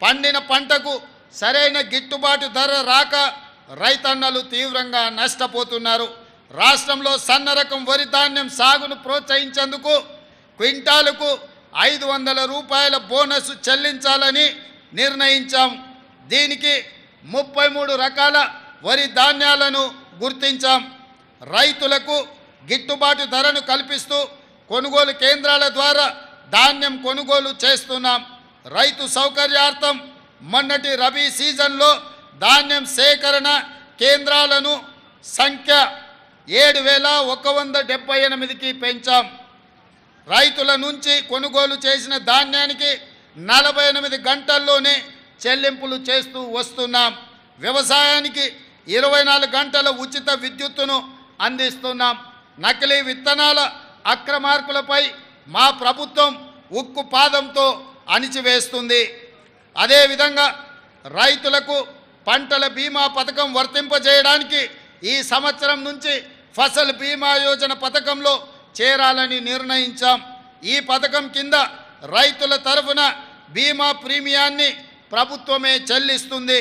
పండిన పంటకు సరైన గిట్టుబాటు ధర రాక రైతన్నలు తీవ్రంగా నష్టపోతున్నారు రాష్ట్రంలో సన్న రకం వరి ధాన్యం సాగును ప్రోత్సహించేందుకు క్వింటాలుకు ఐదు వందల రూపాయల బోనస్ చెల్లించాలని నిర్ణయించాం దీనికి ముప్పై మూడు రకాల వరి ధాన్యాలను గుర్తించాం రైతులకు గిట్టుబాటు ధరను కల్పిస్తూ కొనుగోలు కేంద్రాల ద్వారా ధాన్యం కొనుగోలు చేస్తున్నాం రైతు సౌకర్యార్థం మొన్నటి రబీ సీజన్లో ధాన్యం సేకరణ కేంద్రాలను సంఖ్య ఏడు వేల ఒక వంద డెబ్బై ఎనిమిదికి పెంచాం రైతుల నుంచి కొనుగోలు చేసిన ధాన్యానికి నలభై ఎనిమిది గంటల్లోనే చెల్లింపులు చేస్తూ వస్తున్నాం వ్యవసాయానికి ఇరవై నాలుగు గంటల ఉచిత విద్యుత్తును అందిస్తున్నాం నకిలీ విత్తనాల అక్రమార్కులపై మా ప్రభుత్వం ఉక్కు పాదంతో అణిచివేస్తుంది అదేవిధంగా రైతులకు పంటల బీమా పథకం వర్తింపజేయడానికి ఈ సంవత్సరం నుంచి ఫసల్ బీమా యోజన పథకంలో చేరాలని నిర్ణయించాం ఈ పథకం కింద రైతుల తరఫున బీమా ప్రీమియాన్ని ప్రభుత్వమే చెల్లిస్తుంది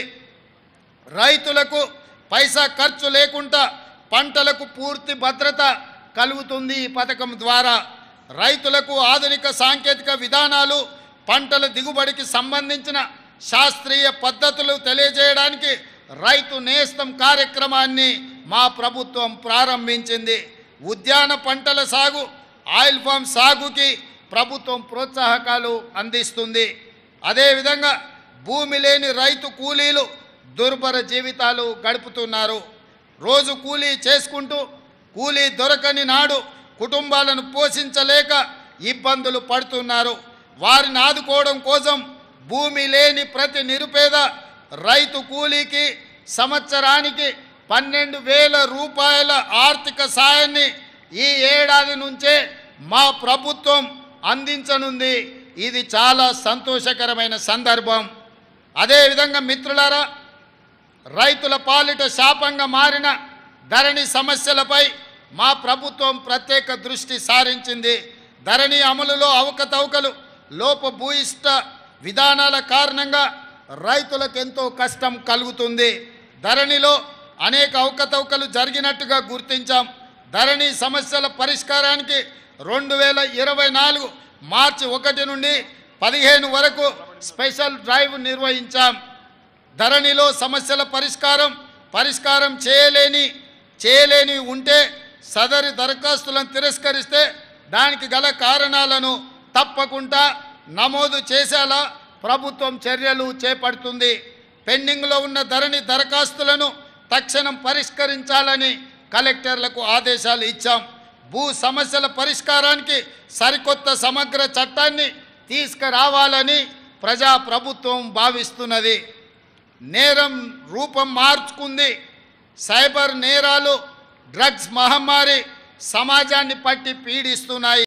రైతులకు పైసా ఖర్చు లేకుండా పంటలకు పూర్తి భద్రత కలుగుతుంది ఈ పథకం ద్వారా రైతులకు ఆధునిక సాంకేతిక విధానాలు పంటల దిగుబడికి సంబంధించిన శాస్త్రీయ పద్ధతులు తెలియజేయడానికి రైతు నేస్తం కార్యక్రమాన్ని మా ప్రభుత్వం ప్రారంభించింది ఉద్యాన పంటల సాగు ఆయిల్ ఫామ్ సాగుకి ప్రభుత్వం ప్రోత్సాహకాలు అందిస్తుంది అదేవిధంగా భూమి లేని రైతు కూలీలు దుర్భర జీవితాలు గడుపుతున్నారు రోజు కూలీ చేసుకుంటూ కూలీ దొరకని నాడు కుటుంబాలను పోషించలేక ఇబ్బందులు పడుతున్నారు వారిని ఆదుకోవడం కోసం భూమి లేని ప్రతి నిరుపేద రైతు కూలీకి సంవత్సరానికి పన్నెండు వేల రూపాయల ఆర్థిక సాయాన్ని ఈ ఏడాది నుంచే మా ప్రభుత్వం అందించనుంది ఇది చాలా సంతోషకరమైన సందర్భం అదేవిధంగా మిత్రులారా రైతుల పాలిట శాపంగా మారిన ధరణి సమస్యలపై మా ప్రభుత్వం ప్రత్యేక దృష్టి సారించింది ధరణి అమలులో అవకతవకలు లోపభూయిష్ట విధానాల కారణంగా రైతులకు ఎంతో కష్టం కలుగుతుంది ధరణిలో అనేక అవకతవకలు జరిగినట్టుగా గుర్తించాం ధరణి సమస్యల పరిష్కారానికి రెండు వేల ఇరవై నాలుగు మార్చి ఒకటి నుండి పదిహేను వరకు స్పెషల్ డ్రైవ్ నిర్వహించాం ధరణిలో సమస్యల పరిష్కారం పరిష్కారం చేయలేని చేయలేని ఉంటే సదరి దరఖాస్తులను తిరస్కరిస్తే దానికి గల కారణాలను తప్పకుండా నమోదు చేసేలా ప్రభుత్వం చర్యలు చేపడుతుంది పెండింగ్లో ఉన్న ధరణి దరఖాస్తులను తక్షణం పరిష్కరించాలని కలెక్టర్లకు ఆదేశాలు ఇచ్చాం భూ సమస్యల పరిష్కారానికి సరికొత్త సమగ్ర చట్టాన్ని తీసుకురావాలని ప్రజా ప్రభుత్వం భావిస్తున్నది నేరం రూపం మార్చుకుంది సైబర్ నేరాలు డ్రగ్స్ మహమ్మారి సమాజాన్ని పట్టి పీడిస్తున్నాయి